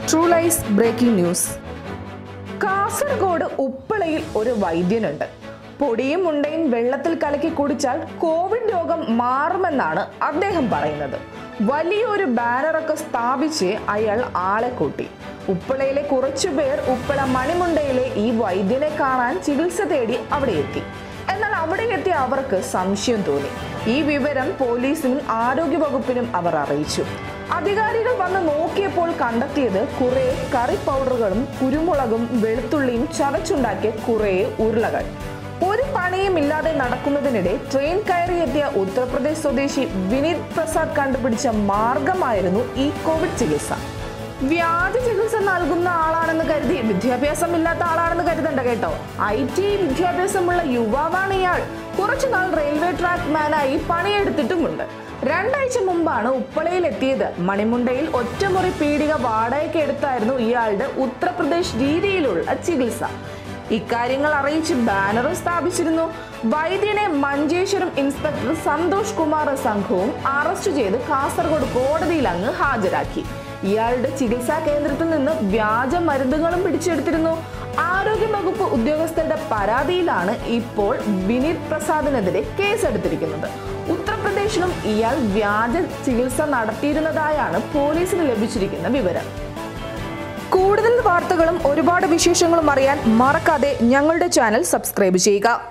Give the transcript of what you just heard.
true lies breaking news Kasaragod ഉപ്പളയിൽ ഒരു വൈദ്യനുണ്ട് പൊടിയും ഉണ്ടയും വെള്ളത്തിൽ കലക്കി കുടിച്ചാൽ കോവിഡ് രോഗം മാറുമെന്നാണ് അദ്ദേഹം പറയുന്നത് വലിയൊരു ബാനറൊക്കെ സ്ഥാപിച്ച് അയാൾ ആളെ കൂട്ടി ഉപ്പളയിലെ കുറച്ചുപേർ ഉപ്പള മണിമുണ്ടയിലെ ഈ വൈദ്യനെ കാണാൻ ചികിത്സ തേടി അവിടെ എത്തി എന്നാൽ അവിടെ എത്തിയ അവർക്ക് സംശയം തോന്നി ഈ വിവരം പോലീസിനും ആരോഗ്യവകുപ്പിനും അവർ അറിയിച്ചു അധികാരികൾ വന്ന് നോക്കിയപ്പോൾ കണ്ടെത്തിയത് കുറെ കറി പൗഡറുകളും കുരുമുളകും വെളുത്തുള്ളിയും ചതച്ചുണ്ടാക്കിയ കുറെ ഉരുളകൾ ഒരു പണിയും ഇല്ലാതെ നടക്കുന്നതിനിടെ ട്രെയിൻ കയറിയെത്തിയ ഉത്തർപ്രദേശ് സ്വദേശി വിനീത് പ്രസാദ് കണ്ടുപിടിച്ച മാർഗമായിരുന്നു ഈ കോവിഡ് ചികിത്സ വ്യാധി ചികിത്സ നൽകുന്ന ആളാണെന്ന് കരുതി വിദ്യാഭ്യാസം ഇല്ലാത്ത ആളാണെന്ന് കരുതണ്ട കേട്ടോ ഐ ടി വിദ്യാഭ്യാസമുള്ള യുവാവാണ് ഇയാൾ കുറച്ചുനാൾ റെയിൽവേ ട്രാക്ക് മാനായി പണിയെടുത്തിട്ടുമുണ്ട് രണ്ടാഴ്ച മുമ്പാണ് ഉപ്പളയിൽ എത്തിയത് മണിമുണ്ടയിൽ ഒറ്റമുറി പീടിക വാടകയ്ക്ക് എടുത്തായിരുന്നു ഇയാളുടെ ഉത്തർപ്രദേശ് രീതിയിലുള്ള ചികിത്സ ഇക്കാര്യങ്ങൾ അറിയിച്ച് ബാനറും സ്ഥാപിച്ചിരുന്നു വൈദ്യനെ മഞ്ചേശ്വരം ഇൻസ്പെക്ടർ സന്തോഷ് കുമാർ സംഘവും അറസ്റ്റ് ചെയ്ത് കാസർഗോഡ് കോടതിയിൽ അങ്ങ് ഹാജരാക്കി ഇയാളുടെ ചികിത്സാ കേന്ദ്രത്തിൽ നിന്ന് വ്യാജ മരുന്നുകളും പിടിച്ചെടുത്തിരുന്നു ആരോഗ്യ വകുപ്പ് ഉദ്യോഗസ്ഥരുടെ പരാതിയിലാണ് ഇപ്പോൾ വിനീത് പ്രസാദിനെതിരെ കേസെടുത്തിരിക്കുന്നത് ഉത്തർപ്രദേശിലും ഇയാൾ വ്യാജ ചികിത്സ നടത്തിയിരുന്നതായാണ് പോലീസിന് ലഭിച്ചിരിക്കുന്ന വിവരം കൂടുതൽ വാർത്തകളും ഒരുപാട് വിശേഷങ്ങളും അറിയാൻ മറക്കാതെ ഞങ്ങളുടെ ചാനൽ സബ്സ്ക്രൈബ് ചെയ്യുക